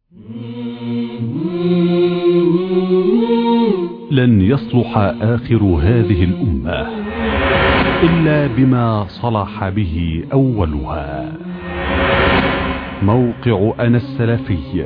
لن يصلح آخر هذه الأمة إلا بما صلح به أولها موقع أنا السلفي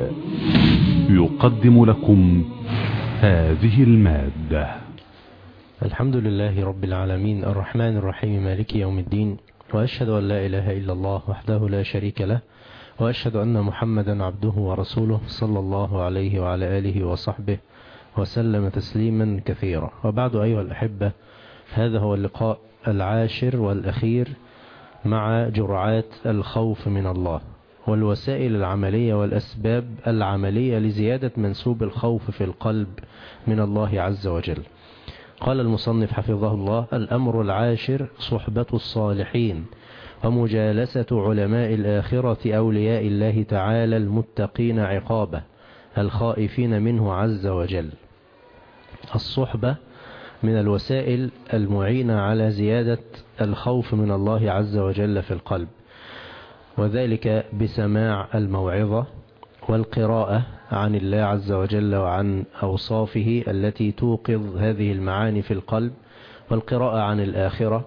يقدم لكم هذه المادة الحمد لله رب العالمين الرحمن الرحيم مالك يوم الدين وأشهد أن لا إله إلا الله وحده لا شريك له وأشهد أن محمدا عبده ورسوله صلى الله عليه وعلى آله وصحبه وسلم تسليما كثيرا وبعد أيها الأحبة هذا هو اللقاء العاشر والأخير مع جرعات الخوف من الله والوسائل العملية والأسباب العملية لزيادة منسوب الخوف في القلب من الله عز وجل قال المصنف حفظه الله الأمر العاشر صحبة الصالحين ومجالسة علماء الآخرة أولياء الله تعالى المتقين عقابه الخائفين منه عز وجل الصحبة من الوسائل المعينة على زيادة الخوف من الله عز وجل في القلب وذلك بسماع الموعظة والقراءة عن الله عز وجل وعن أوصافه التي توقظ هذه المعاني في القلب والقراءة عن الآخرة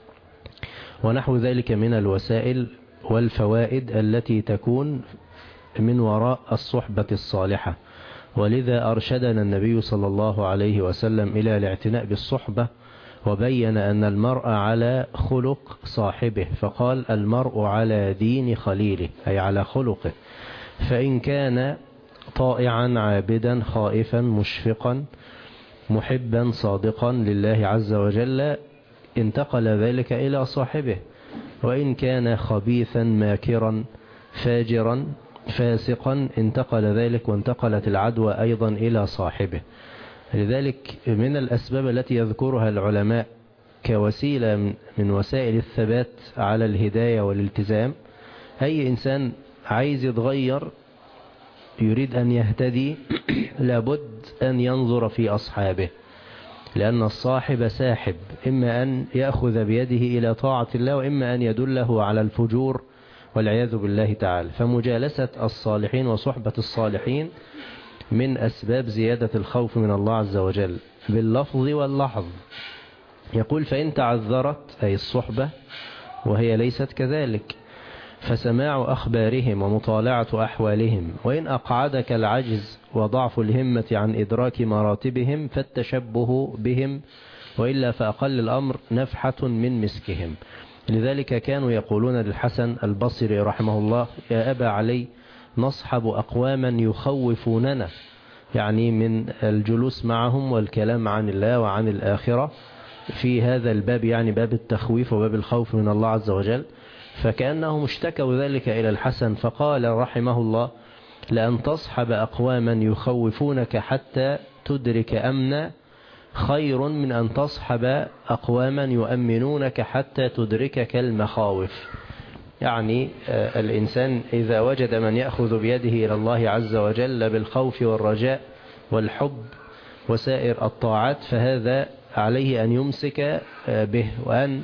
ونحو ذلك من الوسائل والفوائد التي تكون من وراء الصحبة الصالحة ولذا أرشدنا النبي صلى الله عليه وسلم إلى الاعتناء بالصحبة وبين أن المرء على خلق صاحبه فقال المرء على دين خليله أي على خلقه فإن كان طائعا عابدا خائفا مشفقا محبا صادقا لله عز وجل انتقل ذلك إلى صاحبه وإن كان خبيثا ماكرا فاجرا فاسقا انتقل ذلك وانتقلت العدوى أيضا إلى صاحبه لذلك من الأسباب التي يذكرها العلماء كوسيلة من وسائل الثبات على الهداية والالتزام أي إنسان عايز يتغير يريد أن يهتدي لابد أن ينظر في أصحابه لأن الصاحب ساحب إما أن يأخذ بيده إلى طاعة الله وإما أن يدله على الفجور والعياذ بالله تعالى فمجالسة الصالحين وصحبة الصالحين من أسباب زيادة الخوف من الله عز وجل باللفظ واللحظ يقول فإن تعذرت أي الصحبة وهي ليست كذلك فسماع أخبارهم ومطالعة أحوالهم وإن أقعدك العجز وضعف الهمة عن إدراك مراتبهم فالتشبه بهم وإلا فأقل الأمر نفحة من مسكهم لذلك كانوا يقولون للحسن البصري رحمه الله يا أبا علي نصحب أقواما يخوفوننا يعني من الجلوس معهم والكلام عن الله وعن الآخرة في هذا الباب يعني باب التخويف وباب الخوف من الله عز وجل فكأنهم اشتكوا ذلك إلى الحسن فقال رحمه الله لأن تصحب أقواما يخوفونك حتى تدرك أمنا خير من أن تصحب أقواما يؤمنونك حتى تدركك المخاوف يعني الإنسان إذا وجد من يأخذ بيده إلى الله عز وجل بالخوف والرجاء والحب وسائر الطاعات فهذا عليه أن يمسك به وأن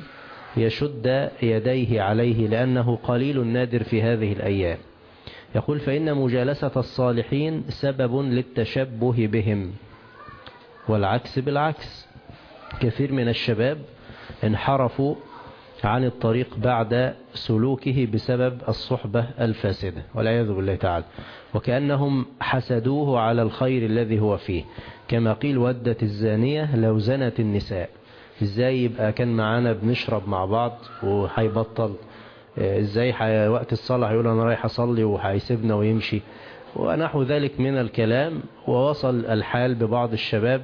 يشد يديه عليه لأنه قليل نادر في هذه الأيام يقول فإن مجالسة الصالحين سبب للتشبه بهم والعكس بالعكس كثير من الشباب انحرفوا عن الطريق بعد سلوكه بسبب الصحبة الفاسدة والعياذ بالله تعالى وكأنهم حسدوه على الخير الذي هو فيه كما قيل ودت الزانية لو زنت النساء ازاي يبقى كان معانا بنشرب مع بعض وهيبطل ازاي حي... وقت الصلاة هيقول انا رايح اصلي وهيسيبنا ويمشي ونحو ذلك من الكلام ووصل الحال ببعض الشباب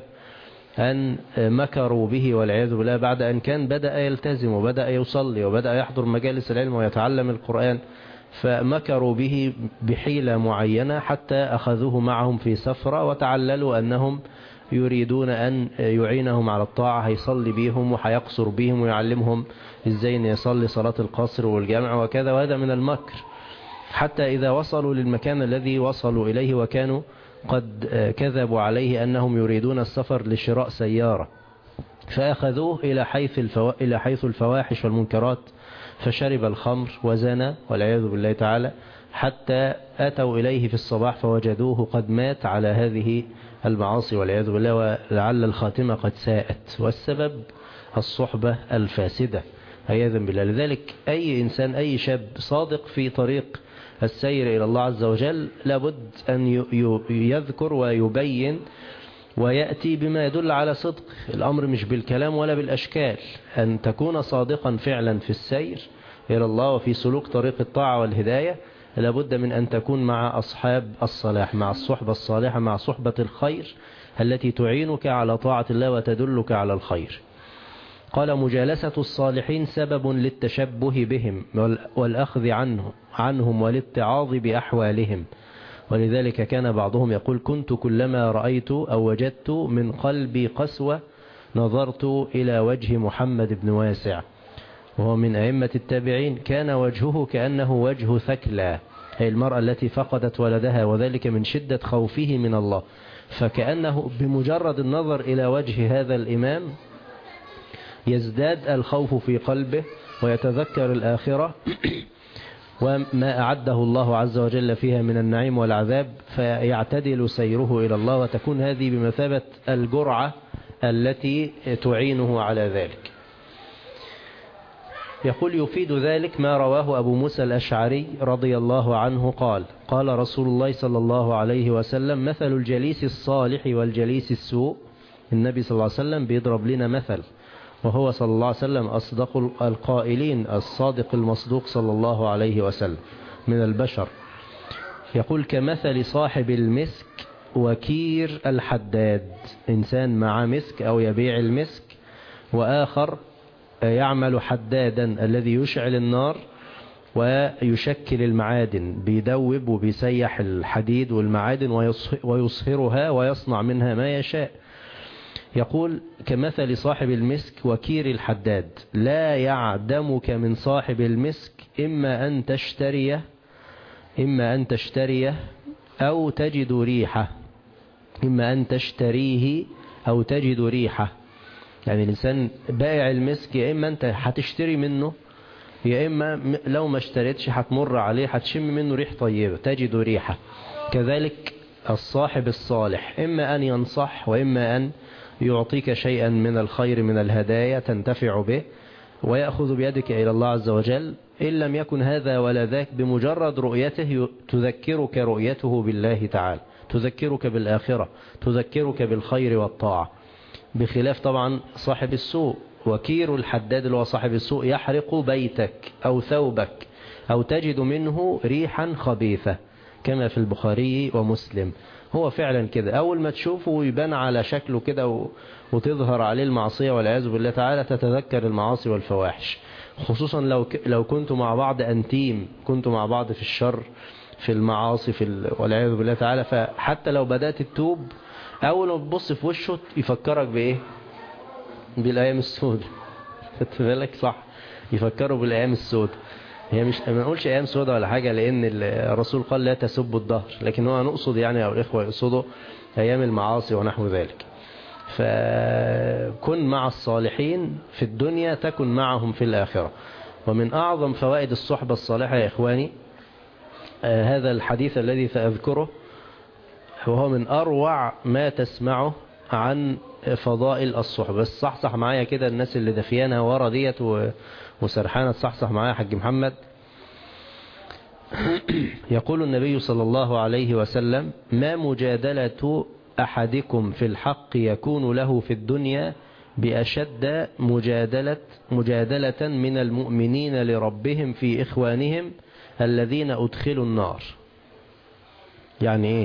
أن مكروا به والعياذ بالله بعد أن كان بدأ يلتزم وبدأ يصلي وبدأ يحضر مجالس العلم ويتعلم القرآن فمكروا به بحيلة معينة حتى أخذوه معهم في سفرة وتعللوا أنهم يريدون أن يعينهم على الطاعة هيصلي بيهم وهيقصر بيهم ويعلمهم إزاي أن يصلي صلاة القصر والجامع وكذا وهذا من المكر حتى إذا وصلوا للمكان الذي وصلوا إليه وكانوا قد كذبوا عليه أنهم يريدون السفر لشراء سيارة فأخذوه إلى حيث, الفوا... إلى حيث الفواحش والمنكرات فشرب الخمر وزنى والعياذ بالله تعالى حتى أتوا إليه في الصباح فوجدوه قد مات على هذه المعاصي والعياذ بالله ولعل الخاتمة قد ساءت والسبب الصحبة الفاسدة عياذا بالله لذلك أي إنسان أي شاب صادق في طريق السير إلى الله عز وجل لابد أن يذكر ويبين ويأتي بما يدل على صدق الأمر مش بالكلام ولا بالأشكال أن تكون صادقا فعلا في السير إلى الله وفي سلوك طريق الطاعة والهداية لابد من أن تكون مع أصحاب الصلاح مع الصحبة الصالحة مع صحبة الخير التي تعينك على طاعة الله وتدلك على الخير قال مجالسة الصالحين سبب للتشبه بهم والأخذ عنه عنهم والاتعاظ بأحوالهم ولذلك كان بعضهم يقول كنت كلما رأيت أو وجدت من قلبي قسوة نظرت إلى وجه محمد بن واسع وهو من أئمة التابعين كان وجهه كأنه وجه ثكلى أي المرأة التي فقدت ولدها وذلك من شدة خوفه من الله فكأنه بمجرد النظر إلى وجه هذا الإمام يزداد الخوف في قلبه ويتذكر الآخرة وما أعده الله عز وجل فيها من النعيم والعذاب فيعتدل سيره إلى الله وتكون هذه بمثابة الجرعة التي تعينه على ذلك يقول يفيد ذلك ما رواه أبو موسى الأشعري رضي الله عنه قال قال رسول الله صلى الله عليه وسلم مثل الجليس الصالح والجليس السوء النبي صلى الله عليه وسلم بيضرب لنا مثل وهو صلى الله عليه وسلم أصدق القائلين الصادق المصدوق صلى الله عليه وسلم من البشر يقول كمثل صاحب المسك وكير الحداد إنسان مع مسك أو يبيع المسك وآخر يعمل حدادا الذي يشعل النار ويشكل المعادن بيدوب وبيسيح الحديد والمعادن ويصهرها ويصنع منها ما يشاء يقول كمثل صاحب المسك وكير الحداد لا يعدمك من صاحب المسك إما أن تشتريه إما أن تشتريه أو تجد ريحه إما أن تشتريه أو تجد ريحه يعني الإنسان بائع المسك يا إما أنت هتشتري منه يا إما لو ما اشتريتش هتمر عليه هتشم منه ريح طيبة تجد ريحة كذلك الصاحب الصالح إما أن ينصح وإما أن يعطيك شيئا من الخير من الهدايا تنتفع به ويأخذ بيدك إلى الله عز وجل إن لم يكن هذا ولا ذاك بمجرد رؤيته تذكرك رؤيته بالله تعالى تذكرك بالآخرة تذكرك بالخير والطاعة بخلاف طبعا صاحب السوء وكير الحداد اللي هو صاحب السوء يحرق بيتك أو ثوبك أو تجد منه ريحا خبيثة كما في البخاري ومسلم هو فعلا كده أول ما تشوفه ويبان على شكله كده وتظهر عليه المعصية والعياذ بالله تعالى تتذكر المعاصي والفواحش خصوصا لو لو كنتوا مع بعض أنتيم كنتوا مع بعض في الشر في المعاصي في ال... والعياذ بالله تعالى فحتى لو بدأت تتوب أول ما تبص في وشه يفكرك بإيه بالأيام السوداء خدت بالك صح يفكروا بالأيام السوداء هي مش ما نقولش أيام سوداء ولا حاجة لأن الرسول قال لا تسبوا الظهر لكن هو نقصد يعني أو الإخوة يقصدوا أيام المعاصي ونحو ذلك فكن مع الصالحين في الدنيا تكن معهم في الآخرة ومن أعظم فوائد الصحبة الصالحة يا إخواني آه هذا الحديث الذي سأذكره وهو من أروع ما تسمعه عن فضائل الصحبة بس صحصح معايا كده الناس اللي دفيانها ورا ديت وسرحانة تصحصح معايا حاج محمد يقول النبي صلى الله عليه وسلم ما مجادلة أحدكم في الحق يكون له في الدنيا بأشد مجادلة, مجادلة من المؤمنين لربهم في إخوانهم الذين أدخلوا النار يعني إيه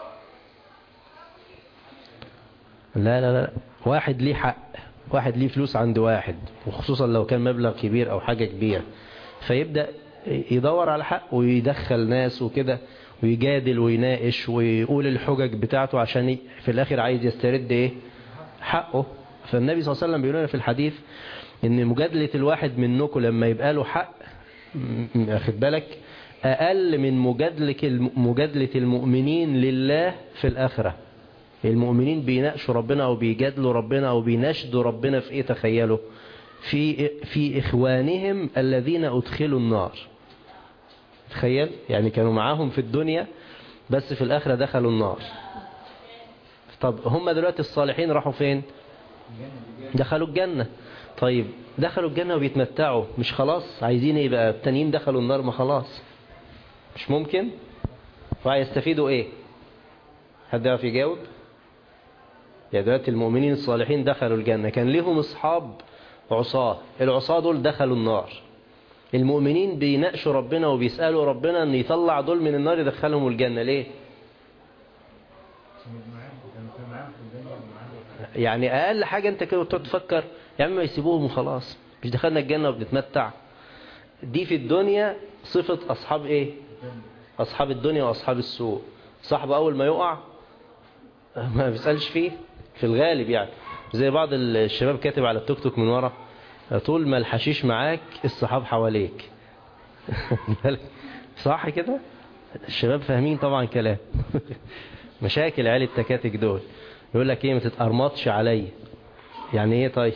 لا لا لا واحد ليه حق واحد ليه فلوس عند واحد وخصوصا لو كان مبلغ كبير أو حاجة كبيرة فيبدأ يدور على حق ويدخل ناس وكده ويجادل ويناقش ويقول الحجج بتاعته عشان في الآخر عايز يسترد إيه حقه فالنبي صلى الله عليه وسلم بيقول لنا في الحديث ان مجادلة الواحد منكم لما يبقى له حق اخد بالك أقل من مجادلة مجادلة المؤمنين لله في الآخرة المؤمنين بيناقشوا ربنا أو بيجادلوا ربنا أو بيناشدوا ربنا في إيه تخيلوا في في إخوانهم الذين أدخلوا النار تخيل يعني كانوا معاهم في الدنيا بس في الآخرة دخلوا النار طب هم دلوقتي الصالحين راحوا فين دخلوا الجنة طيب دخلوا الجنة وبيتمتعوا مش خلاص عايزين ايه بقى التانيين دخلوا النار ما خلاص مش ممكن وهيستفيدوا ايه حد يعرف يجاوب يا دلوقتي المؤمنين الصالحين دخلوا الجنة كان لهم اصحاب عصاة العصاة دول دخلوا النار المؤمنين بيناقشوا ربنا وبيسألوا ربنا ان يطلع دول من النار يدخلهم الجنة ليه يعني اقل حاجة انت كده تقعد تفكر يا عم ما يسيبوهم وخلاص مش دخلنا الجنة وبنتمتع دي في الدنيا صفة اصحاب ايه اصحاب الدنيا واصحاب السوء صاحبه اول ما يقع ما بيسألش فيه في الغالب يعني زي بعض الشباب كاتب على التوك توك من ورا طول ما الحشيش معاك الصحاب حواليك صح كده الشباب فاهمين طبعا كلام مشاكل عيال التكاتك دول يقول لك ايه ما تتقرمطش عليا يعني ايه طيب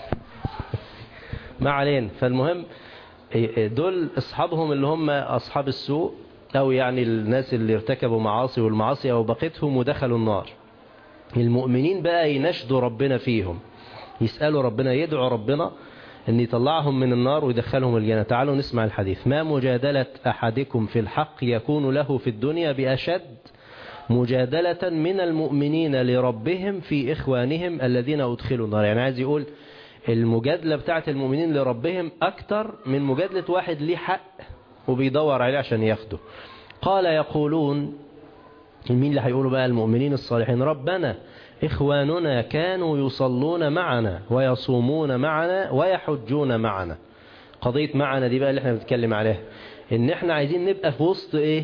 ما علينا فالمهم دول اصحابهم اللي هم اصحاب السوء او يعني الناس اللي ارتكبوا معاصي والمعاصي او بقيتهم ودخلوا النار المؤمنين بقى ينشدوا ربنا فيهم يسألوا ربنا يدعوا ربنا ان يطلعهم من النار ويدخلهم الجنة تعالوا نسمع الحديث ما مجادلة احدكم في الحق يكون له في الدنيا بأشد مجادلة من المؤمنين لربهم في إخوانهم الذين أدخلوا النار يعني عايز يقول المجادلة بتاعت المؤمنين لربهم أكتر من مجادلة واحد ليه حق وبيدور عليه عشان ياخده قال يقولون مين اللي هيقولوا بقى المؤمنين الصالحين ربنا إخواننا كانوا يصلون معنا ويصومون معنا ويحجون معنا قضية معنا دي بقى اللي احنا بنتكلم عليها ان احنا عايزين نبقى في وسط ايه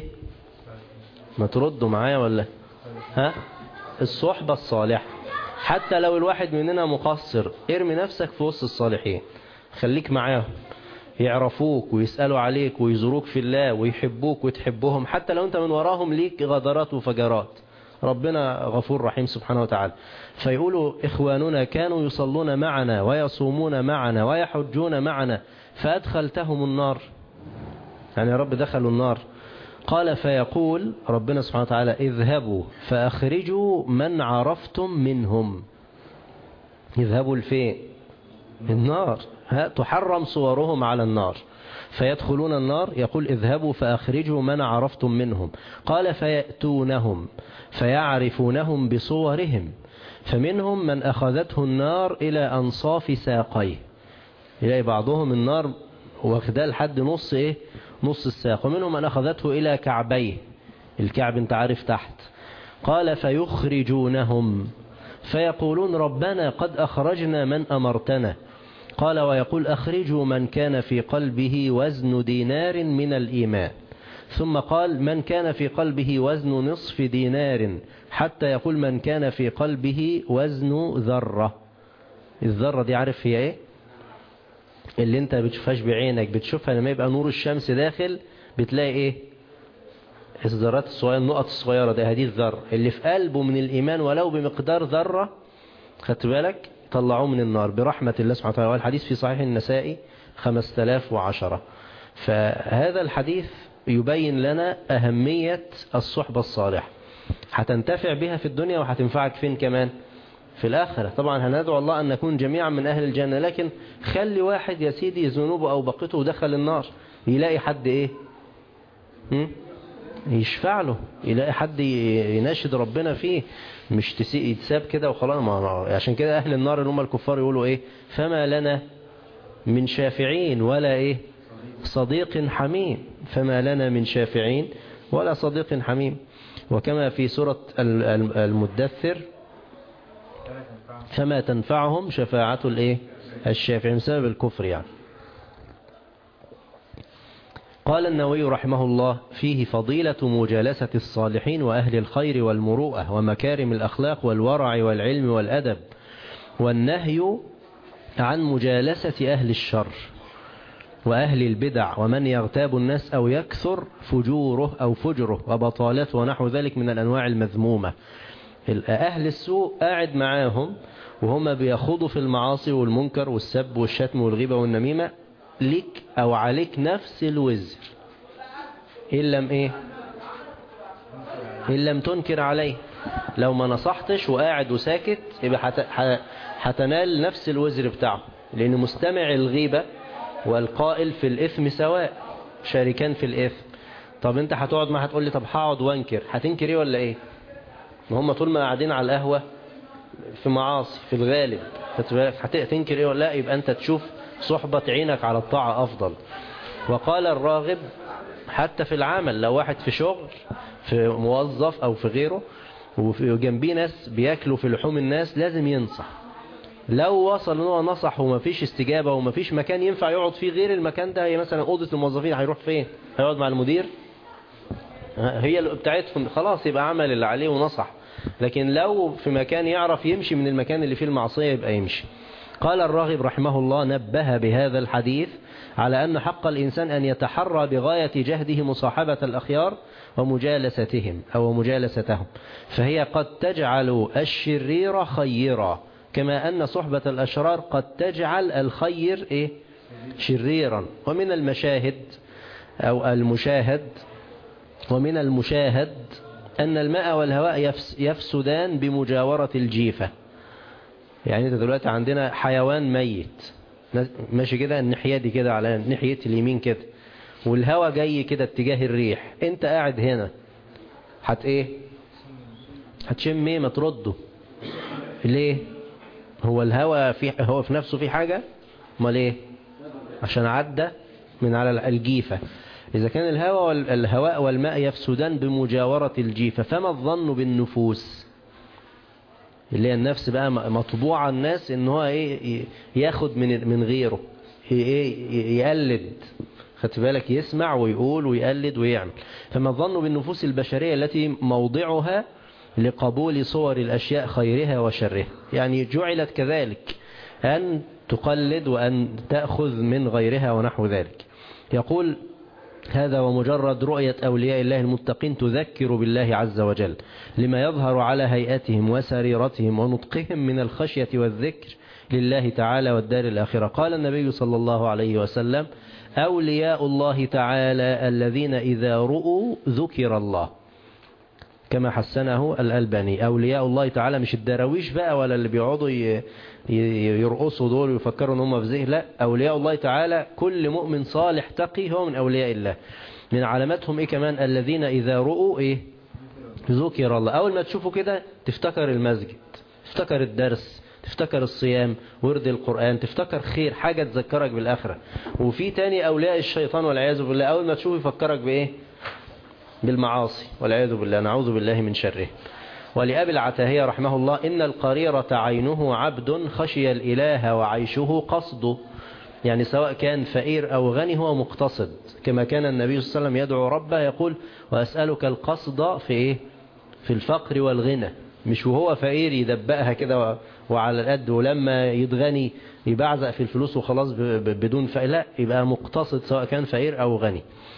ما تردوا معايا ولا ها الصحبة الصالحة حتى لو الواحد مننا مقصر ارمي نفسك في وسط الصالحين خليك معاهم يعرفوك ويسألوا عليك ويزوروك في الله ويحبوك وتحبهم حتى لو انت من وراهم ليك غدرات وفجرات ربنا غفور رحيم سبحانه وتعالى فيقولوا إخواننا كانوا يصلون معنا ويصومون معنا ويحجون معنا فأدخلتهم النار يعني يا رب دخلوا النار قال فيقول ربنا سبحانه وتعالى اذهبوا فأخرجوا من عرفتم منهم اذهبوا الفين النار ها تحرم صورهم على النار فيدخلون النار يقول اذهبوا فأخرجوا من عرفتم منهم قال فيأتونهم فيعرفونهم بصورهم فمنهم من أخذته النار إلى أنصاف ساقيه يلاقي بعضهم النار واخداه لحد نص إيه نص الساق ومنهم من أخذته إلى كعبيه الكعب انت عارف تحت قال فيخرجونهم فيقولون ربنا قد أخرجنا من أمرتنا قال ويقول أخرجوا من كان في قلبه وزن دينار من الإيمان ثم قال من كان في قلبه وزن نصف دينار حتى يقول من كان في قلبه وزن ذرة الذرة دي عارف هي ايه اللي انت بتشوفهاش بعينك بتشوفها لما يبقى نور الشمس داخل بتلاقي ايه الذرات الصغيرة النقط الصغيرة ده هذه الذرة اللي في قلبه من الإيمان ولو بمقدار ذرة خدت بالك طلعوه من النار برحمة الله سبحانه وتعالى والحديث في صحيح النسائي 5010 فهذا الحديث يبين لنا أهمية الصحبة الصالحة هتنتفع بها في الدنيا وهتنفعك فين كمان في الآخرة طبعا هندعو الله أن نكون جميعا من أهل الجنة لكن خلي واحد يا سيدي ذنوبه أو بقته دخل النار يلاقي حد إيه هم؟ يشفع له يلاقي حد يناشد ربنا فيه مش تسيء يتساب كده وخلاص ما عشان كده أهل النار اللي هم الكفار يقولوا إيه فما لنا من شافعين ولا إيه صديق حميم فما لنا من شافعين ولا صديق حميم وكما في سورة المدثر فما تنفعهم شفاعة الايه الشافعين بسبب الكفر يعني قال النووي رحمه الله فيه فضيلة مجالسة الصالحين وأهل الخير والمروءة ومكارم الأخلاق والورع والعلم والأدب والنهي عن مجالسة أهل الشر وأهل البدع ومن يغتاب الناس أو يكثر فجوره أو فجره وبطالته ونحو ذلك من الأنواع المذمومة أهل السوء قاعد معاهم وهم بيخوضوا في المعاصي والمنكر والسب والشتم والغيبة والنميمة لك أو عليك نفس الوزر إن لم إيه إن لم تنكر عليه لو ما نصحتش وقاعد وساكت يبقى حت... ح- هتنال نفس الوزر بتاعه لأن مستمع الغيبة والقائل في الإثم سواء شاركان في الإثم طب انت هتقعد معاه هتقول لي طب هقعد وانكر هتنكر ايه ولا ايه ما هم طول ما قاعدين على القهوة في معاصي في الغالب هتنكر ايه ولا لا يبقى انت تشوف صحبة عينك على الطاعة افضل وقال الراغب حتى في العمل لو واحد في شغل في موظف او في غيره وجنبيه ناس بياكلوا في لحوم الناس لازم ينصح لو وصل ان هو نصح ومفيش استجابة ومفيش مكان ينفع يقعد فيه غير المكان ده هي مثلا اوضة الموظفين هيروح فين هيقعد مع المدير هي اللي بتاعتهم خلاص يبقى عمل اللي عليه ونصح لكن لو في مكان يعرف يمشي من المكان اللي فيه المعصية يبقى يمشي قال الراغب رحمه الله نبه بهذا الحديث على أن حق الإنسان أن يتحرى بغاية جهده مصاحبة الأخيار ومجالستهم أو مجالستهم فهي قد تجعل الشرير خيرا كما أن صحبة الأشرار قد تجعل الخير إيه؟ شريرا ومن المشاهد أو المشاهد ومن المشاهد أن الماء والهواء يفس يفسدان بمجاورة الجيفة يعني انت دلوقتي عندنا حيوان ميت ماشي كده الناحية دي كده على ناحية اليمين كده والهواء جاي كده اتجاه الريح انت قاعد هنا هت ايه هتشم ايه ما ترده ليه هو الهواء في هو في نفسه في حاجة امال ايه عشان عدى من على الجيفة إذا كان الهواء والهواء والماء يفسدان بمجاورة الجيفة فما الظن بالنفوس اللي هي النفس بقى مطبوعة الناس ان هو ايه ياخد من من غيره ايه يقلد خدت بالك يسمع ويقول ويقلد ويعمل فما الظن بالنفوس البشرية التي موضعها لقبول صور الأشياء خيرها وشرها يعني جعلت كذلك أن تقلد وأن تأخذ من غيرها ونحو ذلك يقول هذا ومجرد رؤية أولياء الله المتقين تذكر بالله عز وجل لما يظهر على هيئتهم وسريرتهم ونطقهم من الخشية والذكر لله تعالى والدار الآخرة قال النبي صلى الله عليه وسلم أولياء الله تعالى الذين إذا رؤوا ذكر الله كما حسنه الألباني أولياء الله تعالى مش الدراويش بقى ولا اللي بيقعدوا يرقصوا دول ويفكروا ان هم في ذهن لا أولياء الله تعالى كل مؤمن صالح تقي هو من أولياء الله من علاماتهم إيه كمان الذين إذا رؤوا إيه ذكر الله أول ما تشوفوا كده تفتكر المسجد تفتكر الدرس تفتكر الصيام ورد القرآن تفتكر خير حاجة تذكرك بالآخرة وفي تاني أولياء الشيطان والعياذ بالله أول ما تشوف يفكرك بإيه بالمعاصي والعياذ بالله نعوذ بالله من شره ولأبي العتاهية رحمه الله إن القريرة عينه عبد خشي الإله وعيشه قصده يعني سواء كان فقير أو غني هو مقتصد كما كان النبي صلى الله عليه وسلم يدعو ربه يقول وأسألك القصد في إيه في الفقر والغنى مش وهو فقير يدبقها كده وعلى القد ولما يتغني يبعزق في الفلوس وخلاص بدون فقر لا يبقى مقتصد سواء كان فقير أو غني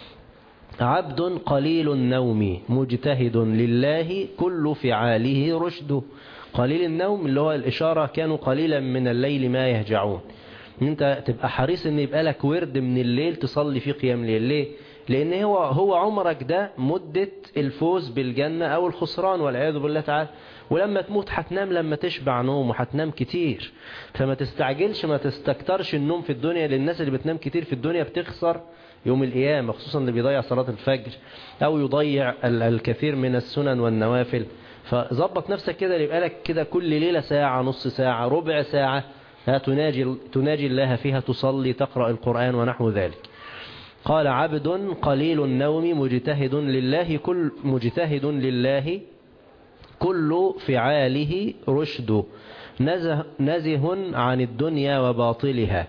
عبد قليل النوم مجتهد لله كل فعاله رشد قليل النوم اللي هو الإشارة كانوا قليلا من الليل ما يهجعون انت تبقى حريص ان يبقى لك ورد من الليل تصلي فيه قيام الليل ليه لان هو هو عمرك ده مدة الفوز بالجنة او الخسران والعياذ بالله تعالى ولما تموت هتنام لما تشبع نوم وهتنام كتير فما تستعجلش ما تستكترش النوم في الدنيا للناس اللي بتنام كتير في الدنيا بتخسر يوم القيامة خصوصا اللي بيضيع صلاة الفجر أو يضيع الكثير من السنن والنوافل فظبط نفسك كده يبقى لك كده كل ليلة ساعة نص ساعة ربع ساعة تناجي, تناجي الله فيها تصلي تقرأ القرآن ونحو ذلك قال عبد قليل النوم مجتهد لله كل مجتهد لله كل فعاله رشد نزه, نزه عن الدنيا وباطلها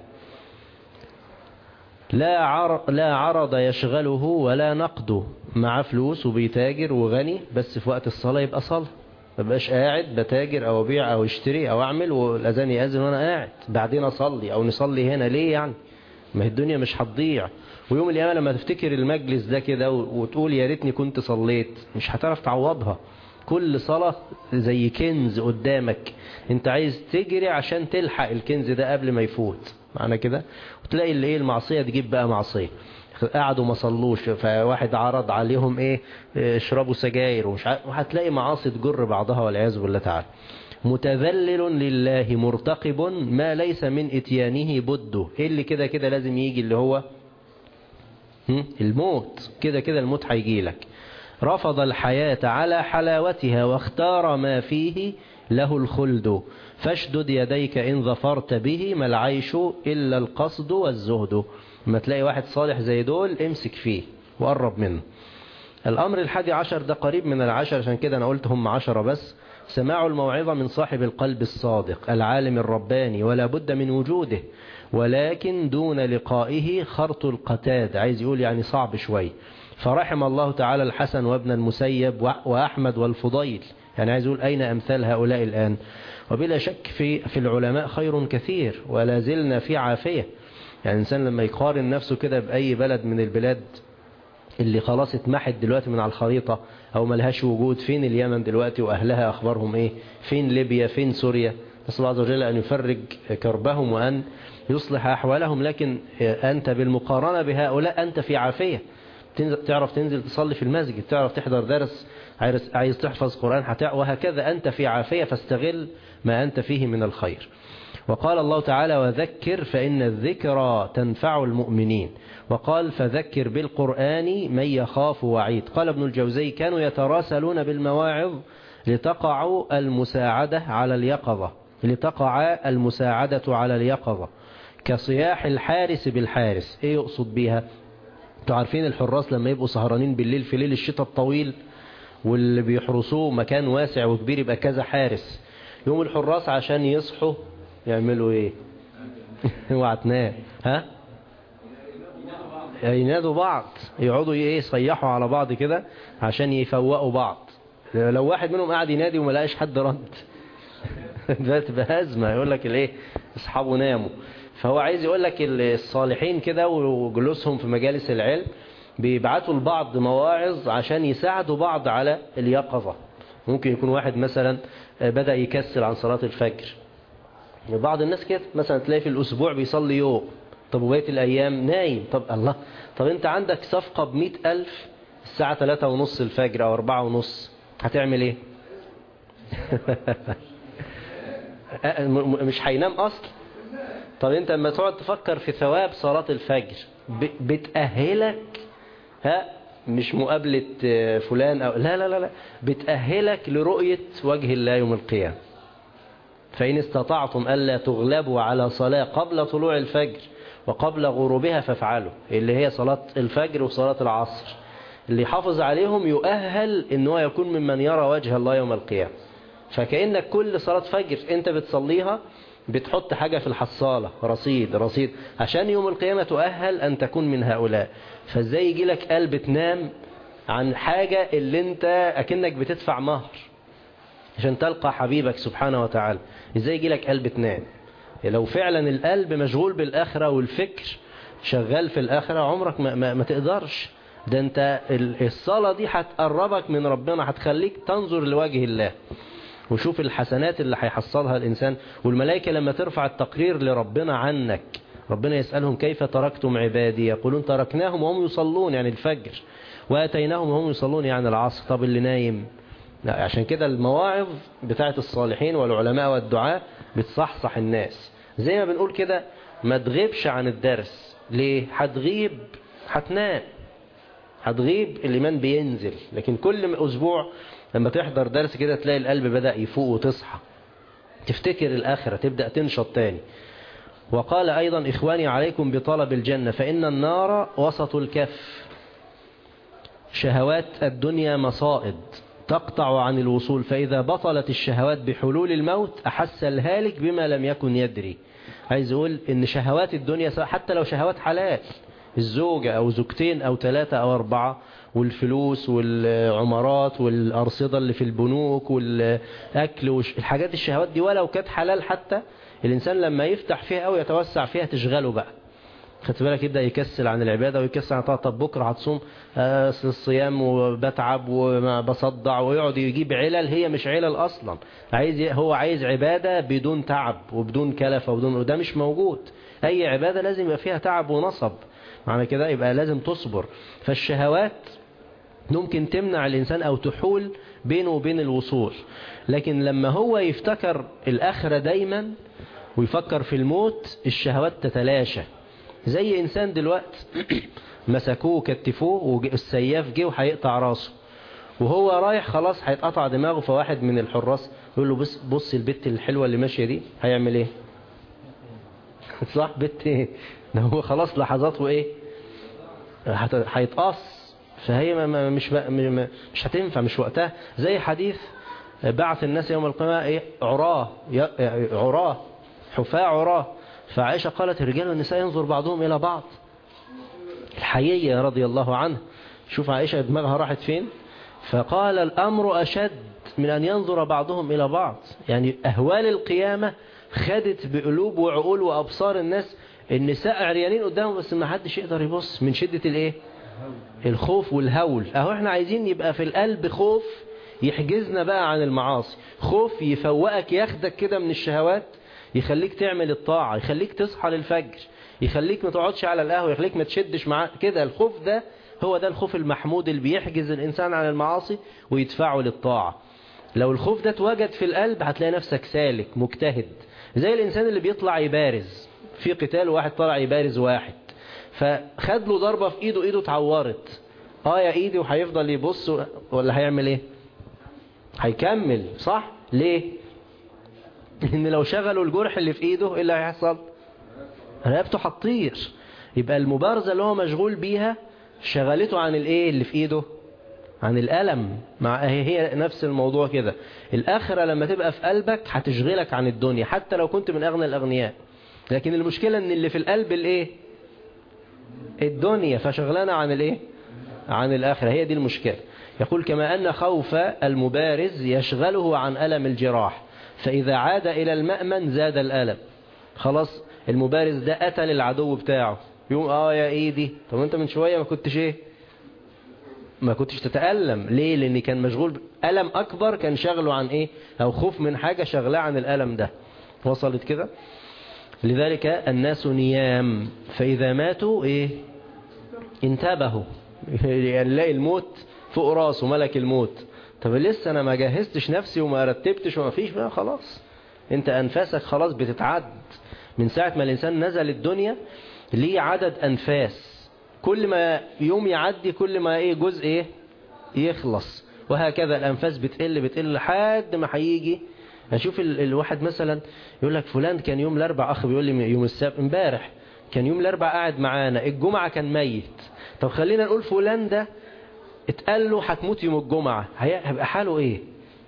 لا عر لا عرض يشغله ولا نقده مع فلوس وبيتاجر وغني بس في وقت الصلاة يبقى صلاة ما بقاش قاعد بتاجر او ابيع او اشتري او اعمل والاذان يأذن وانا قاعد بعدين اصلي او نصلي هنا ليه يعني ما هي الدنيا مش هتضيع ويوم القيامة لما تفتكر المجلس ده كده وتقول يا ريتني كنت صليت مش هتعرف تعوضها كل صلاة زي كنز قدامك انت عايز تجري عشان تلحق الكنز ده قبل ما يفوت معنى كده وتلاقي اللي ايه المعصية تجيب بقى معصية قعدوا ما صلوش فواحد عرض عليهم ايه اشربوا سجاير ومش عارف وهتلاقي معاصي تجر بعضها والعياذ بالله تعالى متذلل لله مرتقب ما ليس من اتيانه بده ايه اللي كده كده لازم يجي اللي هو الموت كده كده الموت هيجي لك رفض الحياة على حلاوتها واختار ما فيه له الخلد فاشدد يديك إن ظفرت به ما العيش إلا القصد والزهد ما تلاقي واحد صالح زي دول امسك فيه وقرب منه الأمر الحادي عشر ده قريب من العشر عشان كده أنا قلت هم عشرة بس سماع الموعظة من صاحب القلب الصادق العالم الرباني ولا بد من وجوده ولكن دون لقائه خرط القتاد عايز يقول يعني صعب شوي فرحم الله تعالى الحسن وابن المسيب وأحمد والفضيل يعني عايز يقول أين أمثال هؤلاء الآن وبلا شك في, في العلماء خير كثير ولا زلنا في عافية يعني الإنسان لما يقارن نفسه كده بأي بلد من البلاد اللي خلاص اتمحت دلوقتي من على الخريطة أو ملهاش وجود فين اليمن دلوقتي وأهلها أخبارهم إيه فين ليبيا فين سوريا نسأل الله عز وجل أن يفرج كربهم وأن يصلح أحوالهم لكن أنت بالمقارنة بهؤلاء أنت في عافية تعرف تنزل تصلي في المسجد تعرف تحضر درس عايز تحفظ قرآن وهكذا أنت في عافية فاستغل ما أنت فيه من الخير وقال الله تعالى وذكر فإن الذكرى تنفع المؤمنين وقال فذكر بالقرآن من يخاف وعيد قال ابن الجوزي كانوا يتراسلون بالمواعظ لتقع المساعدة على اليقظة لتقع المساعدة على اليقظة كصياح الحارس بالحارس ايه يقصد بيها تعرفين الحراس لما يبقوا سهرانين بالليل في ليل الشتاء الطويل واللي بيحرسوه مكان واسع وكبير يبقى كذا حارس يوم الحراس عشان يصحوا يعملوا ايه اوعى تنام ها ينادوا بعض يقعدوا ايه يصيحوا على بعض كده عشان يفوقوا بعض لو واحد منهم قاعد ينادي وما لقاش حد رد ده تبقى ازمه يقول لك الايه اصحابه ناموا فهو عايز يقول لك الصالحين كده وجلوسهم في مجالس العلم بيبعتوا لبعض مواعظ عشان يساعدوا بعض على اليقظة ممكن يكون واحد مثلا بدأ يكسل عن صلاة الفجر بعض الناس كده مثلا تلاقي في الأسبوع بيصلي يوم طب وبقية الأيام نايم طب الله طب أنت عندك صفقة بمئة ألف الساعة ثلاثة ونص الفجر أو أربعة ونص هتعمل إيه مش هينام أصلا طب أنت لما تقعد تفكر في ثواب صلاة الفجر بتأهلك ها مش مقابلة فلان أو لا لا لا لا بتأهلك لرؤية وجه الله يوم القيامة فإن استطعتم ألا تغلبوا على صلاة قبل طلوع الفجر وقبل غروبها فافعلوا اللي هي صلاة الفجر وصلاة العصر اللي حافظ عليهم يؤهل ان هو يكون ممن يرى وجه الله يوم القيامة فكأنك كل صلاة فجر انت بتصليها بتحط حاجة في الحصالة رصيد رصيد عشان يوم القيامة تؤهل أن تكون من هؤلاء فازاي يجي لك قلب تنام عن حاجة اللي انت أكنك بتدفع مهر عشان تلقى حبيبك سبحانه وتعالى ازاي يجي لك قلب تنام لو فعلا القلب مشغول بالآخرة والفكر شغال في الآخرة عمرك ما, ما, ما تقدرش ده انت الصلاة دي هتقربك من ربنا هتخليك تنظر لوجه الله وشوف الحسنات اللي هيحصلها الإنسان والملائكة لما ترفع التقرير لربنا عنك ربنا يسألهم كيف تركتم عبادي يقولون تركناهم وهم يصلون يعني الفجر وأتيناهم وهم يصلون يعني العصر طب اللي نايم لا عشان كده المواعظ بتاعت الصالحين والعلماء والدعاء بتصحصح الناس زي ما بنقول كده ما تغيبش عن الدرس ليه هتغيب هتنام هتغيب الإيمان بينزل لكن كل أسبوع لما تحضر درس كده تلاقي القلب بدأ يفوق وتصحى تفتكر الآخرة تبدأ تنشط تاني وقال أيضا إخواني عليكم بطلب الجنة فإن النار وسط الكف شهوات الدنيا مصائد تقطع عن الوصول فإذا بطلت الشهوات بحلول الموت أحس الهالك بما لم يكن يدري عايز أقول إن شهوات الدنيا حتى لو شهوات حلال الزوجة أو زوجتين أو ثلاثة أو أربعة والفلوس والعمارات والأرصدة اللي في البنوك والأكل والحاجات الشهوات دي ولو كانت حلال حتى الإنسان لما يفتح فيها أو يتوسع فيها تشغله بقى خدت بالك يبدأ يكسل عن العبادة ويكسل عن طاعة طب بكرة هتصوم آه، الصيام وبتعب وبصدع ويقعد يجيب علل هي مش علل أصلا عايز هو عايز عبادة بدون تعب وبدون كلفة وبدون وده مش موجود أي عبادة لازم يبقى فيها تعب ونصب معنى كده يبقى لازم تصبر فالشهوات ممكن تمنع الإنسان أو تحول بينه وبين الوصول لكن لما هو يفتكر الآخرة دايما ويفكر في الموت الشهوات تتلاشى زي إنسان دلوقت مسكوه وكتفوه والسياف جه وهيقطع راسه وهو رايح خلاص هيتقطع دماغه فواحد من الحراس يقول له بص بص البت الحلوة اللي ماشية دي هيعمل ايه صح بت ايه ده هو خلاص لحظاته ايه هيتقص فهي ما مش مش هتنفع مش وقتها زي حديث بعث الناس يوم القيامة ايه عراه عراه حفاة عراه فعائشة قالت الرجال والنساء ينظر بعضهم إلى بعض الحيية رضي الله عنه شوف عائشة دماغها راحت فين فقال الأمر أشد من أن ينظر بعضهم إلى بعض يعني أهوال القيامة خدت بقلوب وعقول وأبصار الناس النساء عريانين قدامهم بس ما حدش يقدر يبص من شدة الايه الخوف والهول اهو احنا عايزين يبقى في القلب خوف يحجزنا بقى عن المعاصي خوف يفوقك ياخدك كده من الشهوات يخليك تعمل الطاعة يخليك تصحى للفجر يخليك ما تقعدش على القهوة يخليك ما تشدش معاه كده الخوف ده هو ده الخوف المحمود اللي بيحجز الإنسان عن المعاصي ويدفعه للطاعة لو الخوف ده اتوجد في القلب هتلاقي نفسك سالك مجتهد زي الإنسان اللي بيطلع يبارز في قتال واحد طلع يبارز واحد فخد له ضربة في ايده ايده اتعورت اه يا ايدي وهيفضل يبص ولا هيعمل ايه هيكمل صح ليه ان لو شغلوا الجرح اللي في ايده ايه اللي هيحصل رقبته هتطير يبقى المبارزة اللي هو مشغول بيها شغلته عن الايه اللي في ايده عن الألم مع هي نفس الموضوع كده الآخرة لما تبقى في قلبك هتشغلك عن الدنيا حتى لو كنت من أغنى الأغنياء لكن المشكلة ان اللي في القلب الايه الدنيا فشغلنا عن الايه عن الآخرة هي دي المشكلة يقول كما أن خوف المبارز يشغله عن ألم الجراح فإذا عاد إلى المأمن زاد الألم خلاص المبارز ده قتل العدو بتاعه يقوم اه يا ايدي طب انت من شوية ما كنتش ايه ما كنتش تتألم ليه لان كان مشغول ألم أكبر كان شغله عن ايه او خوف من حاجة شغله عن الألم ده وصلت كده لذلك الناس نيام فإذا ماتوا ايه انتبهوا يعني نلاقي الموت فوق راسه ملك الموت طب لسه انا ما جهزتش نفسي وما رتبتش وما فيش بقى خلاص انت انفاسك خلاص بتتعد من ساعة ما الانسان نزل الدنيا ليه عدد انفاس كل ما يوم يعدي كل ما ايه جزء ايه يخلص وهكذا الانفاس بتقل بتقل لحد ما هيجي اشوف ال الواحد مثلا يقول لك فلان كان يوم الاربع اخ بيقول لي يوم السبت امبارح كان يوم الاربع قاعد معانا الجمعة كان ميت طب خلينا نقول فلان ده اتقال له هتموت يوم الجمعة هيبقى حاله ايه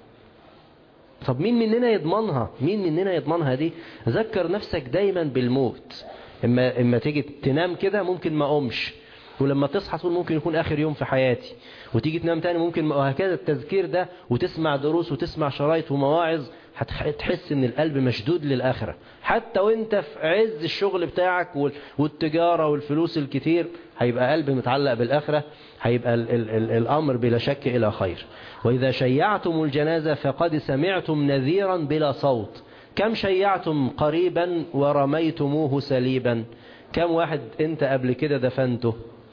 طب مين مننا يضمنها مين مننا يضمنها دي ذكر نفسك دايما بالموت اما, اما تيجي تنام كده ممكن ما اقومش ولما تصحى تقول ممكن يكون اخر يوم في حياتي وتيجي تنام تاني ممكن وهكذا التذكير ده وتسمع دروس وتسمع شرايط ومواعظ هتحس ان القلب مشدود للآخرة حتى وانت في عز الشغل بتاعك والتجارة والفلوس الكتير هيبقى قلب متعلق بالآخرة هيبقى ال ال ال الأمر بلا شك إلى خير وإذا شيعتم الجنازة فقد سمعتم نذيرا بلا صوت كم شيعتم قريبا ورميتموه سليبا كم واحد انت قبل كده دفنته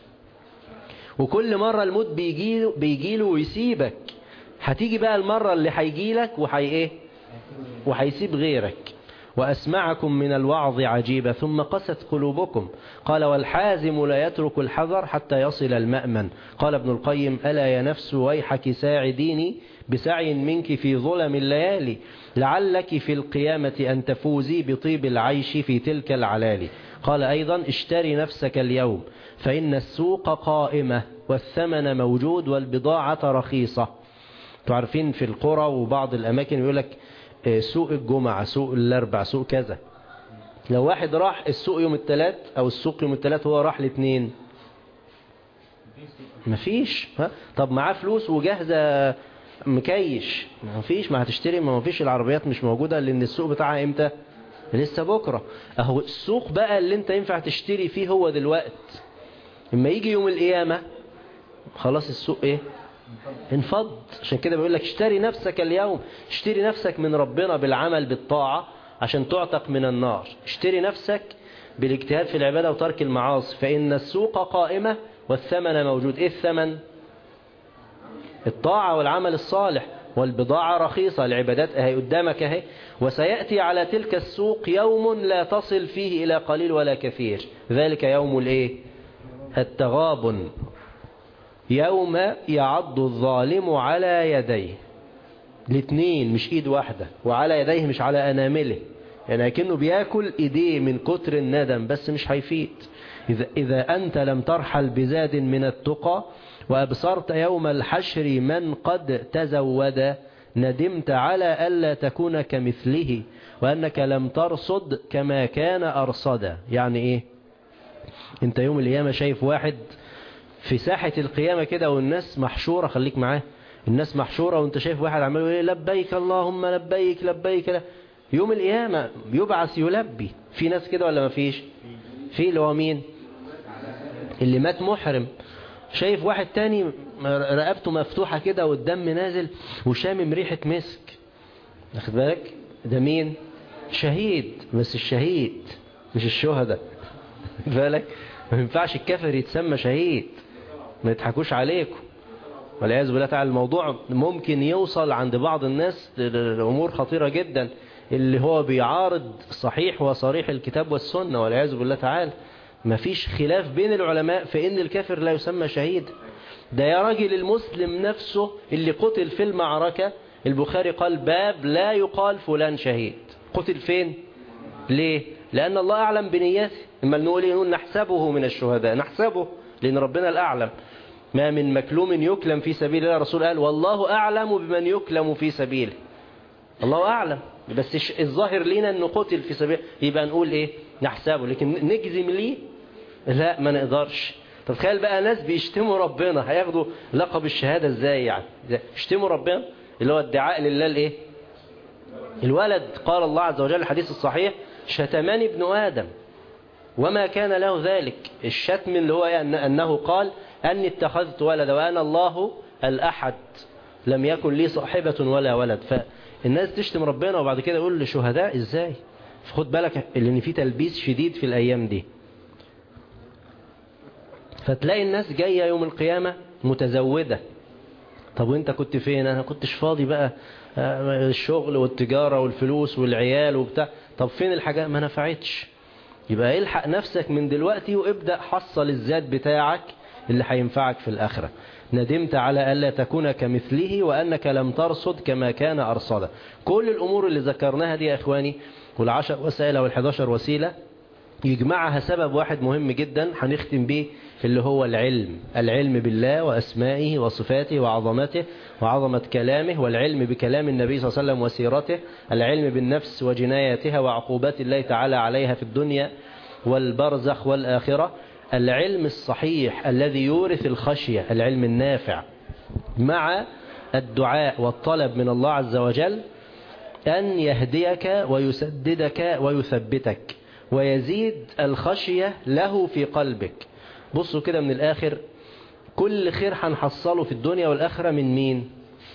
وكل مرة الموت بيجيله, بيجيله ويسيبك هتيجي بقى المرة اللي هيجيلك وحي ايه وهيسيب غيرك وأسمعكم من الوعظ عجيبة ثم قست قلوبكم قال والحازم لا يترك الحذر حتى يصل المأمن قال ابن القيم ألا يا نفس ويحك ساعديني بسعي منك في ظلم الليالي لعلك في القيامة أن تفوزي بطيب العيش في تلك العلالي قال أيضا اشتري نفسك اليوم فإن السوق قائمة والثمن موجود والبضاعة رخيصة تعرفين في القرى وبعض الأماكن يقول لك سوق الجمعة سوق الاربع سوق كذا لو واحد راح السوق يوم الثلاث او السوق يوم الثلاث هو راح الاثنين مفيش ها طب معاه فلوس وجاهزة مكيش مفيش ما هتشتري ما مفيش العربيات مش موجودة لان السوق بتاعها امتى لسه بكرة اهو السوق بقى اللي انت ينفع تشتري فيه هو دلوقت اما يجي يوم القيامة خلاص السوق ايه انفض عشان كده بيقول لك اشتري نفسك اليوم اشتري نفسك من ربنا بالعمل بالطاعة عشان تعتق من النار اشتري نفسك بالاجتهاد في العبادة وترك المعاصي فإن السوق قائمة والثمن موجود ايه الثمن الطاعة والعمل الصالح والبضاعة رخيصة العبادات اهي قدامك اهي وسيأتي على تلك السوق يوم لا تصل فيه إلى قليل ولا كثير ذلك يوم الايه التغابن يوم يعض الظالم على يديه الاثنين مش ايد واحدة وعلى يديه مش على انامله يعني كأنه بياكل ايديه من كتر الندم بس مش هيفيد إذا, إذا أنت لم ترحل بزاد من التقى وأبصرت يوم الحشر من قد تزود ندمت على ألا تكون كمثله وأنك لم ترصد كما كان أرصدا يعني إيه انت يوم القيامة شايف واحد في ساحة القيامة كده والناس محشورة خليك معاه الناس محشورة وانت شايف واحد عمال يقول ايه لبيك اللهم لبيك لبيك لا. يوم القيامة يبعث يلبي في ناس كده ولا ما فيش في اللي هو مين اللي مات محرم شايف واحد تاني رقبته مفتوحة كده والدم نازل وشامم ريحة مسك واخد بالك ده مين شهيد بس الشهيد مش الشهداء بالك ما ينفعش الكافر يتسمى شهيد ما يضحكوش عليكم والعياذ بالله تعالى الموضوع ممكن يوصل عند بعض الناس لأمور خطيرة جدا اللي هو بيعارض صحيح وصريح الكتاب والسنة والعياذ بالله تعالى ما فيش خلاف بين العلماء في ان الكافر لا يسمى شهيد ده يا راجل المسلم نفسه اللي قتل في المعركة البخاري قال باب لا يقال فلان شهيد قتل فين ليه لأن الله أعلم بنياته إما نقول إيه نقول نحسبه من الشهداء نحسبه لأن ربنا الأعلم ما من مكلوم يكلم في سبيل الله الرسول قال والله أعلم بمن يكلم في سبيله الله أعلم بس الظاهر لينا أنه قتل في سبيل يبقى نقول إيه نحسبه لكن نجزم ليه لا ما نقدرش طب تخيل بقى ناس بيشتموا ربنا هياخدوا لقب الشهادة ازاي يعني يشتموا ربنا اللي هو ادعاء لله الايه الولد قال الله عز وجل الحديث الصحيح شتمني ابن آدم وما كان له ذلك الشتم اللي هو أنه قال أني اتخذت ولد وأنا الله الأحد لم يكن لي صاحبة ولا ولد فالناس تشتم ربنا وبعد كده يقول لشهداء ازاي فخد بالك لأن في تلبيس شديد في الأيام دي فتلاقي الناس جاية يوم القيامة متزودة طب وانت كنت فين انا كنتش فاضي بقى الشغل والتجارة والفلوس والعيال وبتاع طب فين الحاجات ما نفعتش يبقى الحق نفسك من دلوقتي وابدأ حصل الزاد بتاعك اللي هينفعك في الآخرة ندمت على ألا تكون كمثله وأنك لم ترصد كما كان أرصدا كل الأمور اللي ذكرناها دي يا إخواني والعشر وسائل والحداشر وسيلة يجمعها سبب واحد مهم جدا هنختم به اللي هو العلم العلم بالله وأسمائه وصفاته وعظمته وعظمة كلامه والعلم بكلام النبي صلى الله عليه وسلم وسيرته العلم بالنفس وجناياتها وعقوبات الله تعالى عليها في الدنيا والبرزخ والآخرة العلم الصحيح الذي يورث الخشية العلم النافع مع الدعاء والطلب من الله عز وجل أن يهديك ويسددك ويثبتك ويزيد الخشية له في قلبك بصوا كده من الآخر كل خير هنحصله في الدنيا والآخرة من مين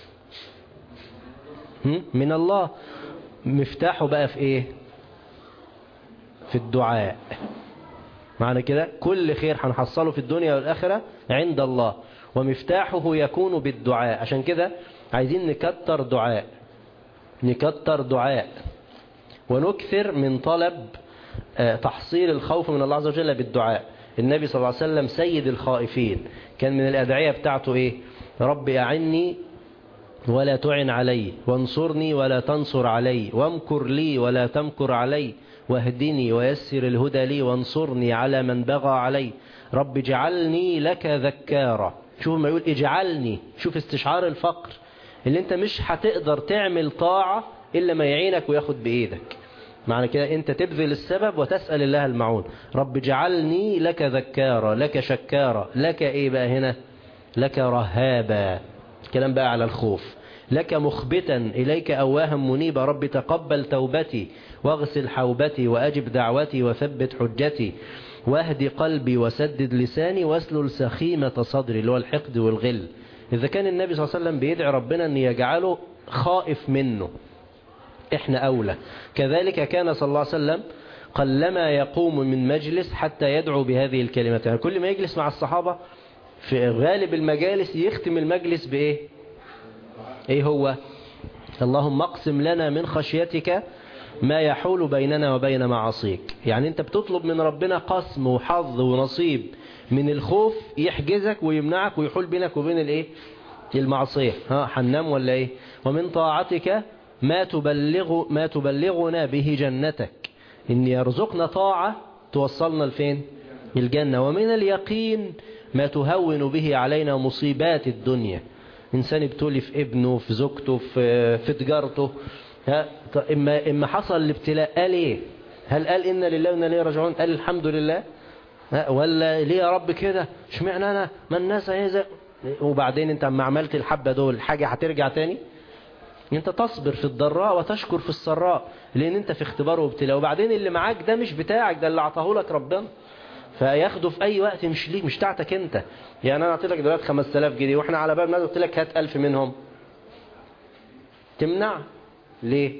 من الله مفتاحه بقى في ايه في الدعاء معنى كده كل خير هنحصله في الدنيا والآخرة عند الله ومفتاحه يكون بالدعاء عشان كده عايزين نكتر دعاء نكتر دعاء ونكثر من طلب تحصيل الخوف من الله عز وجل بالدعاء النبي صلى الله عليه وسلم سيد الخائفين كان من الأدعية بتاعته إيه رب أعني ولا تعن علي وانصرني ولا تنصر علي وامكر لي ولا تمكر علي واهدني ويسر الهدى لي وانصرني على من بغى علي رب اجعلني لك ذكارا شوف ما يقول اجعلني شوف استشعار الفقر اللي انت مش هتقدر تعمل طاعة إلا ما يعينك وياخد بإيدك معنى كده انت تبذل السبب وتسأل الله المعون رب اجعلني لك ذكارا لك شكارا لك ايه بقى هنا لك رهابا كلام بقى على الخوف لك مخبتا إليك أواها منيبا رب تقبل توبتي واغسل حوبتي وأجب دعوتي وثبت حجتي واهدي قلبي وسدد لساني واسلل سخيمة صدري اللي هو الحقد والغل إذا كان النبي صلى الله عليه وسلم بيدعي ربنا أن يجعله خائف منه إحنا أولى كذلك كان صلى الله عليه وسلم قلما يقوم من مجلس حتى يدعو بهذه الكلمات يعني كل ما يجلس مع الصحابة في غالب المجالس يختم المجلس بإيه إيه هو اللهم اقسم لنا من خشيتك ما يحول بيننا وبين معاصيك يعني انت بتطلب من ربنا قسم وحظ ونصيب من الخوف يحجزك ويمنعك ويحول بينك وبين الايه المعصية ها حنام ولا ايه ومن طاعتك ما تبلغ ما تبلغنا به جنتك ان يرزقنا طاعة توصلنا لفين الجنة ومن اليقين ما تهون به علينا مصيبات الدنيا إنسان ابتلي في ابنه في زوجته في, في تجارته ها إما, إما حصل الابتلاء قال إيه هل قال إن لله وإنا إليه راجعون قال الحمد لله ها ولا ليه يا رب كده اشمعنى أنا ما الناس هي وبعدين أنت اما عملت الحبة دول حاجة هترجع تاني انت تصبر في الضراء وتشكر في السراء لان انت في اختبار وابتلاء وبعدين اللي معاك ده مش بتاعك ده اللي اعطاه لك ربنا فياخده في اي وقت مش ليك مش بتاعتك انت يعني انا اعطيت لك دلوقتي 5000 جنيه واحنا على باب نازل قلت لك هات 1000 منهم تمنع ليه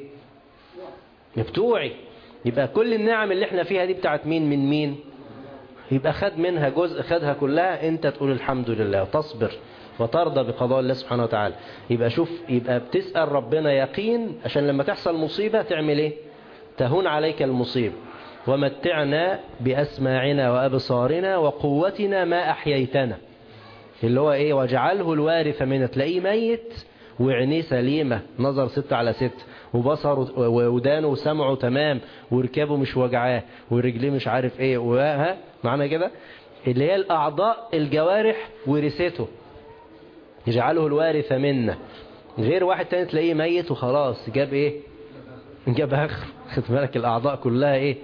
بتوعي يبقى كل النعم اللي احنا فيها دي بتاعت مين من مين يبقى خد منها جزء خدها كلها انت تقول الحمد لله وتصبر وترضى بقضاء الله سبحانه وتعالى يبقى شوف يبقى بتسأل ربنا يقين عشان لما تحصل مصيبة تعمل ايه تهون عليك المصيبة ومتعنا بأسماعنا وأبصارنا وقوتنا ما أحييتنا اللي هو ايه واجعله الوارث منا تلاقيه ميت وعينيه سليمة نظر ست على ست وبصره ودانه وسمعه تمام وركابه مش وجعاه ورجليه مش عارف ايه وها معنى كده اللي هي الأعضاء الجوارح ورثته يجعله الوارث منا غير واحد تاني تلاقيه ميت وخلاص جاب ايه جاب اخر خد بالك الاعضاء كلها ايه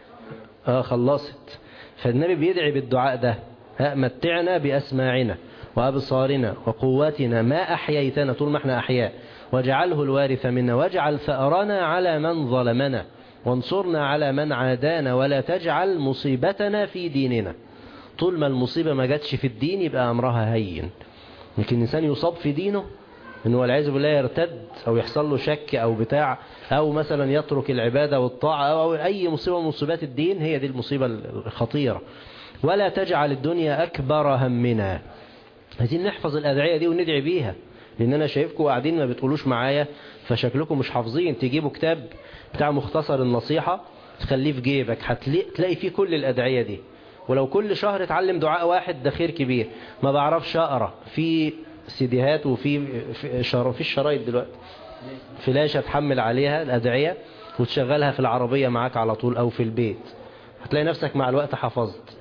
اه خلصت فالنبي بيدعي بالدعاء ده ها متعنا باسماعنا وابصارنا وقواتنا ما احييتنا طول ما احنا احياء واجعله الوارث منا واجعل ثأرنا على من ظلمنا وانصرنا على من عادانا ولا تجعل مصيبتنا في ديننا طول ما المصيبة ما جاتش في الدين يبقى أمرها هين لكن الإنسان يصاب في دينه انه والعياذ بالله يرتد او يحصل له شك او بتاع او مثلا يترك العبادة والطاعة او, أو اي مصيبة من مصيبات الدين هي دي المصيبة الخطيرة ولا تجعل الدنيا اكبر همنا عايزين نحفظ الادعية دي وندعي بيها لان انا شايفكم قاعدين ما بتقولوش معايا فشكلكم مش حافظين تجيبوا كتاب بتاع مختصر النصيحة تخليه في جيبك هتلاقي فيه كل الادعية دي ولو كل شهر اتعلم دعاء واحد ده خير كبير ما بعرفش اقرا في سيديهات وفي في شر... في الشرايط دلوقتي فلاشة تحمل عليها الأدعية وتشغلها في العربية معاك على طول أو في البيت هتلاقي نفسك مع الوقت حفظت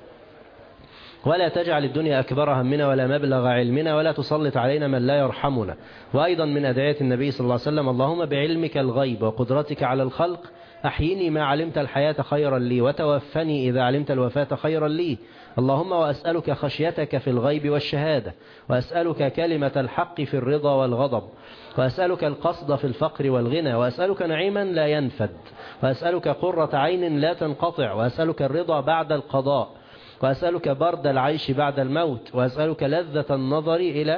ولا تجعل الدنيا أكبر همنا ولا مبلغ علمنا ولا تسلط علينا من لا يرحمنا وأيضا من أدعية النبي صلى الله عليه وسلم اللهم بعلمك الغيب وقدرتك على الخلق أحيني ما علمت الحياة خيرا لي وتوفني إذا علمت الوفاة خيرا لي اللهم وأسألك خشيتك في الغيب والشهادة وأسألك كلمة الحق في الرضا والغضب وأسألك القصد في الفقر والغنى وأسألك نعيما لا ينفد وأسألك قرة عين لا تنقطع وأسألك الرضا بعد القضاء وأسألك برد العيش بعد الموت وأسألك لذة النظر إلى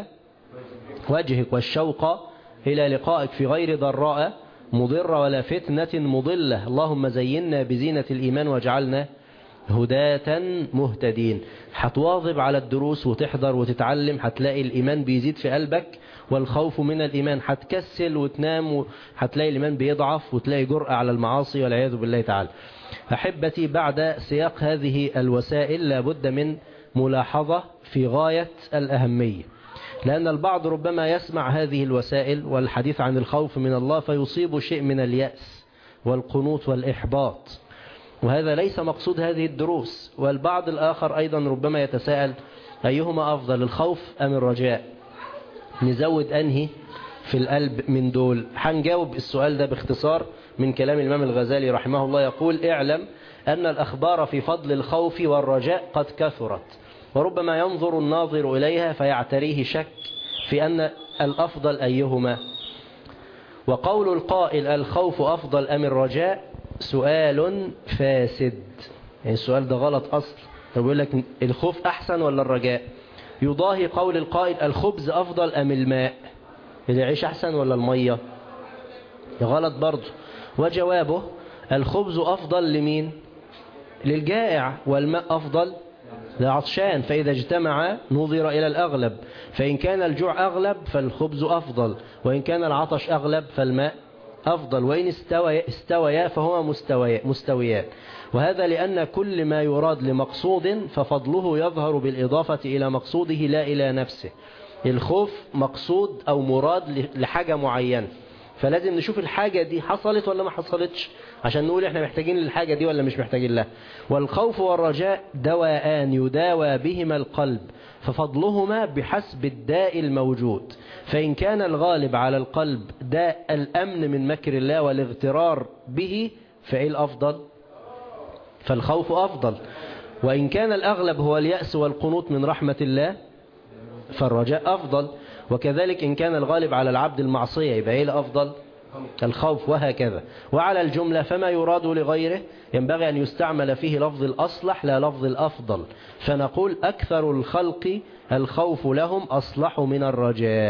وجهك والشوق إلى لقائك في غير ضراء مضرة ولا فتنة مضلة اللهم زينا بزينة الإيمان واجعلنا هداة مهتدين هتواظب على الدروس وتحضر وتتعلم هتلاقي الإيمان بيزيد في قلبك والخوف من الإيمان هتكسل وتنام هتلاقي الإيمان بيضعف وتلاقي جرأة على المعاصي والعياذ بالله تعالى أحبتي بعد سياق هذه الوسائل لابد من ملاحظة في غاية الأهمية لأن البعض ربما يسمع هذه الوسائل والحديث عن الخوف من الله فيصيب شيء من اليأس والقنوط والإحباط وهذا ليس مقصود هذه الدروس والبعض الآخر أيضا ربما يتساءل أيهما أفضل الخوف أم الرجاء نزود أنهي في القلب من دول هنجاوب السؤال ده باختصار من كلام الإمام الغزالي رحمه الله يقول اعلم أن الأخبار في فضل الخوف والرجاء قد كثرت وربما ينظر الناظر إليها فيعتريه شك في أن الأفضل أيهما وقول القائل الخوف أفضل أم الرجاء سؤال فاسد يعني السؤال ده غلط أصل طب يقول لك الخوف أحسن ولا الرجاء يضاهي قول القائل الخبز أفضل أم الماء العيش أحسن ولا المية غلط برضه وجوابه الخبز أفضل لمين للجائع والماء أفضل لعطشان فإذا اجتمع نظر إلى الأغلب فإن كان الجوع أغلب فالخبز أفضل وإن كان العطش أغلب فالماء أفضل وإن استويا, استويا فهما مستويا مستويان وهذا لأن كل ما يراد لمقصود ففضله يظهر بالإضافة إلى مقصوده لا إلى نفسه الخوف مقصود أو مراد لحاجة معينة فلازم نشوف الحاجة دي حصلت ولا ما حصلتش عشان نقول احنا محتاجين للحاجة دي ولا مش محتاجين لها والخوف والرجاء دواءان يداوى بهما القلب ففضلهما بحسب الداء الموجود فإن كان الغالب على القلب داء الأمن من مكر الله والاغترار به فإيه الأفضل فالخوف أفضل وإن كان الأغلب هو اليأس والقنوط من رحمة الله فالرجاء أفضل وكذلك إن كان الغالب على العبد المعصية يبقى إيه الأفضل الخوف وهكذا وعلى الجملة فما يراد لغيره ينبغي أن يستعمل فيه لفظ الأصلح لا لفظ الأفضل فنقول أكثر الخلق الخوف لهم أصلح من الرجاء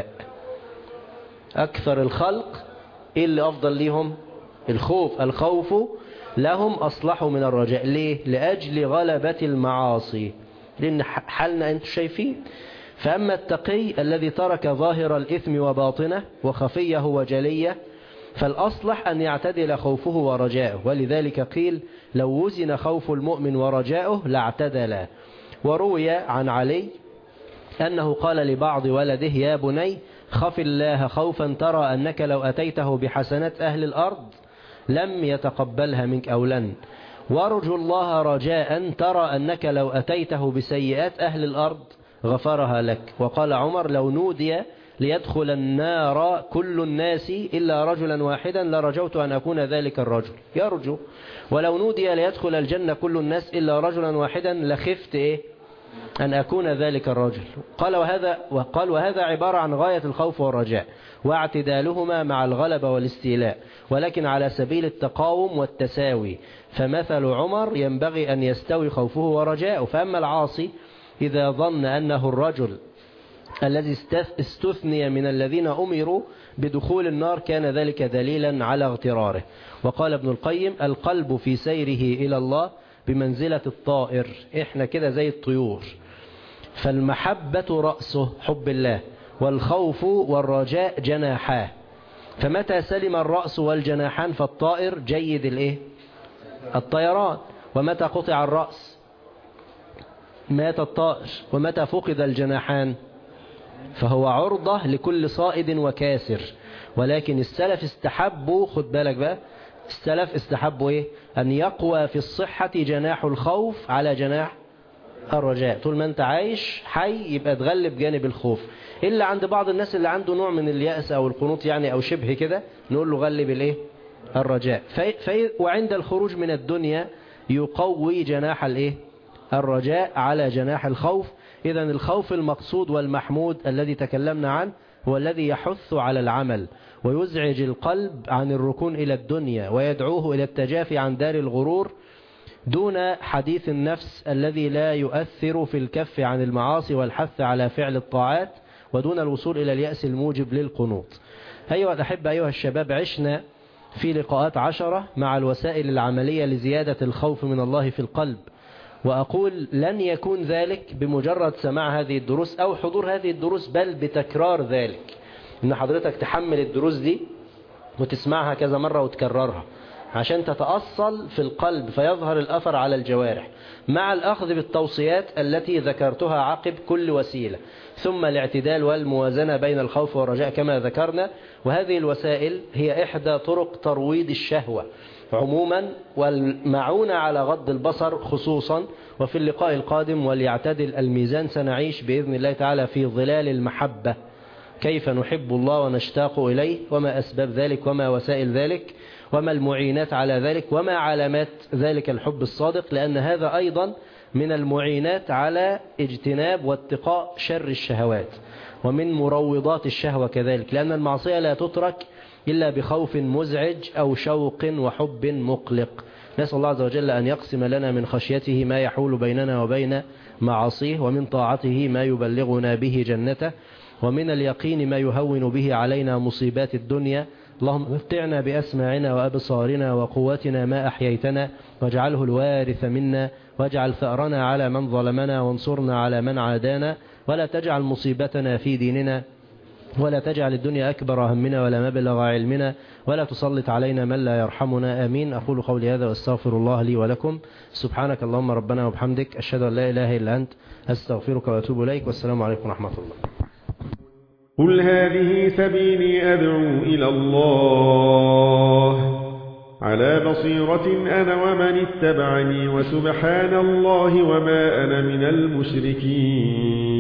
أكثر الخلق إيه اللي أفضل لهم الخوف الخوف لهم أصلح من الرجاء ليه لأجل غلبة المعاصي لأن حالنا أنتم شايفين فأما التقي الذي ترك ظاهر الإثم وباطنه وخفيه وجليه فالأصلح أن يعتدل خوفه ورجاؤه ولذلك قيل لو وزن خوف المؤمن ورجاؤه لاعتدل وروي عن علي أنه قال لبعض ولده يا بني خف الله خوفا ترى أنك لو أتيته بحسنات أهل الأرض لم يتقبلها منك أو لن وارجو الله رجاء ترى أنك لو أتيته بسيئات أهل الأرض غفرها لك وقال عمر لو نودي ليدخل النار كل الناس إلا رجلا واحدا لرجوت أن أكون ذلك الرجل يرجو ولو نودي ليدخل الجنة كل الناس إلا رجلا واحدا لخفت إيه أن أكون ذلك الرجل قال وهذا وقال وهذا عبارة عن غاية الخوف والرجاء واعتدالهما مع الغلبة والاستيلاء ولكن على سبيل التقاوم والتساوي فمثل عمر ينبغي أن يستوي خوفه ورجاءه فأما العاصي إذا ظن أنه الرجل الذي استثني من الذين أمروا بدخول النار كان ذلك دليلا على اغتراره وقال ابن القيم القلب في سيره إلى الله بمنزلة الطائر احنا كده زي الطيور فالمحبة رأسه حب الله والخوف والرجاء جناحاه فمتى سلم الرأس والجناحان فالطائر جيد الايه الطيران ومتى قطع الرأس مات الطائر ومتى فقد الجناحان فهو عرضة لكل صائد وكاسر ولكن السلف استحبوا خد بالك بقى السلف استحبوا ايه ان يقوى في الصحة جناح الخوف على جناح الرجاء طول ما انت عايش حي يبقى تغلب جانب الخوف الا عند بعض الناس اللي عنده نوع من اليأس او القنوط يعني او شبه كده نقول له غلب الايه الرجاء في في وعند الخروج من الدنيا يقوي جناح الايه الرجاء على جناح الخوف إذا الخوف المقصود والمحمود الذي تكلمنا عنه هو الذي يحث على العمل ويزعج القلب عن الركون إلى الدنيا ويدعوه إلى التجافي عن دار الغرور دون حديث النفس الذي لا يؤثر في الكف عن المعاصي والحث على فعل الطاعات ودون الوصول إلى اليأس الموجب للقنوط أيها الأحبة أيها الشباب عشنا في لقاءات عشرة مع الوسائل العملية لزيادة الخوف من الله في القلب وأقول لن يكون ذلك بمجرد سماع هذه الدروس أو حضور هذه الدروس بل بتكرار ذلك إن حضرتك تحمل الدروس دي وتسمعها كذا مرة وتكررها عشان تتأصل في القلب فيظهر الأثر على الجوارح مع الأخذ بالتوصيات التي ذكرتها عقب كل وسيلة ثم الاعتدال والموازنة بين الخوف والرجاء كما ذكرنا وهذه الوسائل هي إحدى طرق ترويض الشهوة عموما والمعونة على غض البصر خصوصا وفي اللقاء القادم وليعتدل الميزان سنعيش بإذن الله تعالى في ظلال المحبة كيف نحب الله ونشتاق إليه وما أسباب ذلك وما وسائل ذلك وما المعينات على ذلك وما علامات ذلك الحب الصادق لأن هذا أيضا من المعينات على اجتناب واتقاء شر الشهوات ومن مروضات الشهوة كذلك لأن المعصية لا تترك إلا بخوف مزعج أو شوق وحب مقلق نسأل الله عز وجل أن يقسم لنا من خشيته ما يحول بيننا وبين معاصيه ومن طاعته ما يبلغنا به جنته ومن اليقين ما يهون به علينا مصيبات الدنيا اللهم متعنا بأسماعنا وأبصارنا وقوتنا ما أحييتنا واجعله الوارث منا واجعل ثأرنا على من ظلمنا وانصرنا على من عادانا ولا تجعل مصيبتنا في ديننا ولا تجعل الدنيا أكبر همنا ولا مبلغ علمنا ولا تسلط علينا من لا يرحمنا آمين أقول قولي هذا واستغفر الله لي ولكم سبحانك اللهم ربنا وبحمدك أشهد أن لا إله إلا أنت أستغفرك وأتوب إليك والسلام عليكم ورحمة الله قل هذه سبيلي أدعو إلى الله على بصيرة أنا ومن اتبعني وسبحان الله وما أنا من المشركين